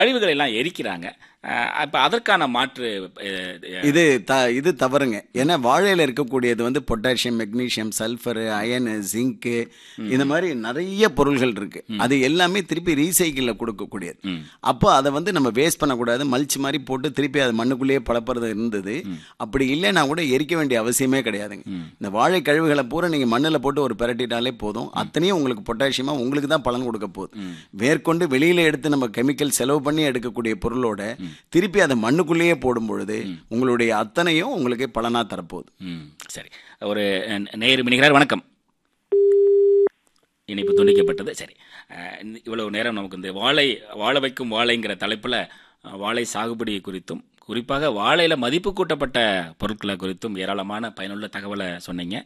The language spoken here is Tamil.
கழிவுகளை எல்லாம் எரிக்கிறாங்க இப்போ அதற்கான மாற்று அஹ், இது த இது தவறுங்க ஏன்னா வாழையில இருக்கக்கூடியது வந்து potassium magnesium sulphur iron zinc இந்த மாதிரி நிறைய பொருள்கள் இருக்கு அது எல்லாமே திருப்பி ரீசைக்கிளில் கொடுக்கக்கூடியது அப்போ அதை வந்து நம்ம வேஸ்ட் பண்ணக்கூடாது மல்ச் மாதிரி போட்டு திருப்பி அது மண்ணுக்குள்ளேயே பழப்புறது இருந்தது அப்படி இல்லைன்னா கூட எரிக்க வேண்டிய அவசியமே கிடையாதுங்க இந்த வாழை கழிவுகளை பூரா நீங்க மண்ணில் போட்டு ஒரு பிரட்டிட்டாலே போதும் அத்தனையும் உங்களுக்கு பொட்டாசியமா உங்களுக்கு தான் பலன் கொடுக்க போகுது மேற்கொண்டு வெளியில எடுத்து நம்ம கெமிக்கல் செலவு பண்ணி எடுக்கக்கூடிய பொருளோட திருப்பி அதை மண்ணுக்குள்ளேயே போடும் பொழுது உங்களுடைய அத்தனையும் உங்களுக்கு பலனா தரப்போகுது ம் சரி ஒரு அஹ், நேயர் மினிகிறார் வணக்கம் இணைப்பு துண்டிக்கப்பட்டது சரி அஹ், இந்த- இவ்வளவு நேரம் நமக்கு இந்த வாழை வாழ வைக்கும் வாழைங்கிற தலைப்பில் வாழை சாகுபடி குறித்தும் குறிப்பாக வாழையில் மதிப்பு கூட்டப்பட்ட பொருட்களை குறித்தும் ஏராளமான பயனுள்ள தகவலை சொன்னீங்க